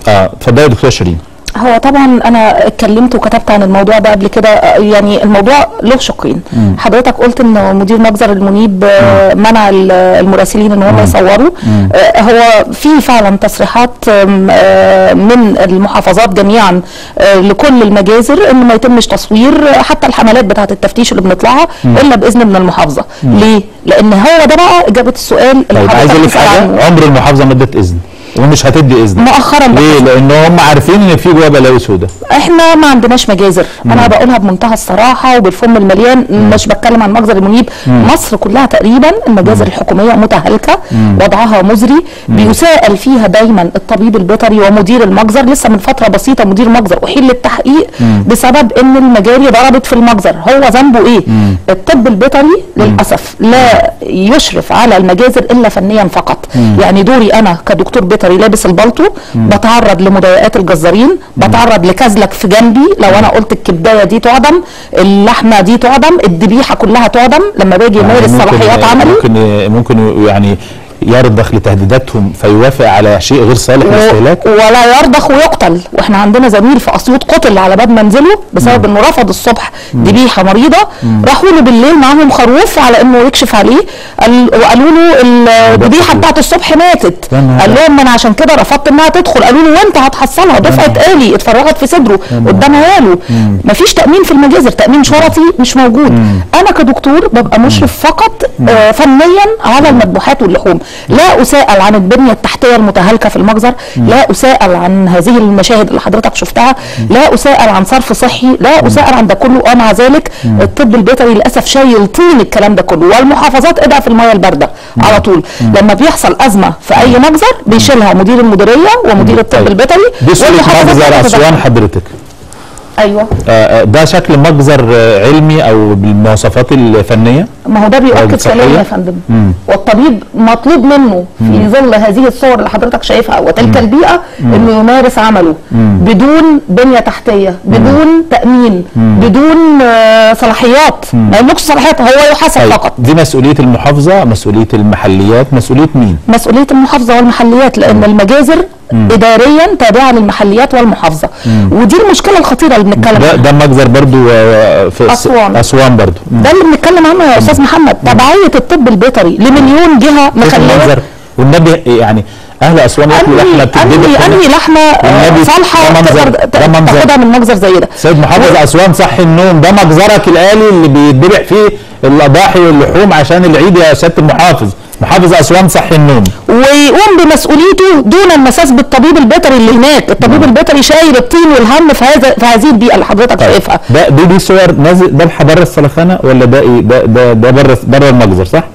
اه اتفضلي يا دكتوره شيرين هو طبعا انا اتكلمت وكتبت عن الموضوع ده قبل كده آه، يعني الموضوع له شقين حضرتك قلت ان مدير مجزر المنيب آه، منع ال- المراسلين ان هم يصوروا آه، هو في فعلا تصريحات آم، آه، من المحافظات جميعا آه، لكل المجازر ان ما يتمش تصوير آه، حتى الحملات بتاعه التفتيش اللي بنطلعها الا باذن من المحافظه ليه لان هو ده بقى اجابه السؤال اللي طيب عايز اقول لك بتسأل عنه. حاجه عمر المحافظه ما ادت اذن ومش هتدي اذن مؤخرا بقى ليه؟ لان هم عارفين ان في جوه بلاوي سوداء احنا ما عندناش مجازر انا بقولها بمنتهى الصراحه وبالفم المليان مش بتكلم عن مجزر المنيب مصر كلها تقريبا المجازر الحكوميه متهالكه وضعها مزري بيساءل فيها دايما الطبيب البيطري ومدير المجزر لسه من فتره بسيطه مدير مجزر احيل للتحقيق بسبب ان المجاري ضربت في المجزر هو ذنبه ايه الطب البيطري للاسف لا يشرف على المجازر الا فنيا فقط يعني دوري انا كدكتور بيطري لابس البلطو بتعرض لمضايقات الجزارين بتعرض لكزلك في جنبي لو انا قلت الكبدايه دي تعدم اللحمه دي تعدم الذبيحه كلها تعدم لما باجي يعني امارس ممكن- صلاحيات عملي ممكن ممكن يعني يرضخ لتهديداتهم فيوافق على شيء غير صالح للاستهلاك و- ولا يرضخ ويقتل واحنا عندنا زميل في اسيوط قتل على باب منزله بسبب انه رفض الصبح ذبيحه مريضه راحوا له بالليل معاهم خروف على انه يكشف عليه قال وقالوا له الذبيحه بتاعت الصبح ماتت يا نهار قال لهم ما انا عشان كده رفضت انها تدخل قالوا له وانت هتحصلها دفعه آلي اتفرغت في صدره قدام عياله مفيش تامين في المجازر تامين شرطي مش موجود انا كدكتور ببقى مشرف فقط آه، فنيا على المذبوحات واللحوم لا اساءل عن البنيه التحتيه المتهالكه في المجزر لا اساءل عن هذه المشاهد اللي حضرتك شفتها لا اساءل عن صرف صحي لا اساءل عن ده كله ومع ذلك الطب البيطري للاسف شايل طين الكلام ده كله والمحافظات ادعى في الميه البارده على طول لما بيحصل ازمه في اي مجزر بيشيلها مدير المديريه ومدير الطب طيب. البيطري دي صورة والمحافظات مجزر بتتدخل. اسوان حضرتك ايوه آه، آه، ده شكل مجزر آه، علمي او بالمواصفات الفنيه ما هو ده بيؤكد صحية؟ كلامي يا فندم مم. والطبيب مطلوب منه في ظل هذه الصور اللي حضرتك شايفها وتلك البيئه انه يمارس عمله بدون بنيه تحتيه بدون تامين بدون آه، صلاحيات ما يملكش صلاحيات هو يحاسب طيب فقط دي مسؤوليه المحافظه مسؤوليه المحليات مسؤوليه مين مسؤوليه المحافظه والمحليات لان المجازر اداريا تابعه للمحليات والمحافظه ودي المشكله الخطيره اللي بنتكلم ده عنها ده مجزر برضو آه، في الس- أسوان. اسوان برضو ده اللي بنتكلم عنه يا استاذ محمد تبعيه الطب البيطري لمليون جهه كيف مخليه المجزر والنبي يعني اهل اسوان ياكلوا لحمه انهي بتتذبح انهي هنا. انهي لحمه آه، والنبي صالحه ده منظر- تقدر ت- ده منظر. تاخدها من مجزر زي ده سيد محافظ اسوان صحي النوم ده مجزرك الالي اللي بيتذبح فيه الاضاحي واللحوم عشان العيد يا سياده المحافظ محافظ اسوان صحي النوم ويقوم بمسؤوليته دون المساس بالطبيب البيطري اللي هناك الطبيب البيطري شايل الطين والهم في هذا في هذه البيئه اللي حضرتك شايفها ده دي دي صور نازل ده بره السلخانه ولا ده ايه ده ده ده بره بره المجزر صح؟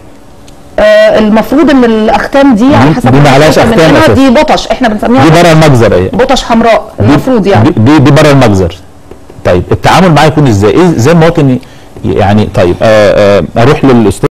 آه المفروض ان الاختام دي على حسب دي ما معلهاش بنشوفها من أختام هنا أساسا. دي بطش احنا بنسميها دي بره المجزر ايه بطش حمراء المفروض يعني دي دي, دي بره المجزر طيب التعامل معاه يكون ازاي؟ إيه زي المواطن ي- يعني طيب آه آه اروح للاستاذ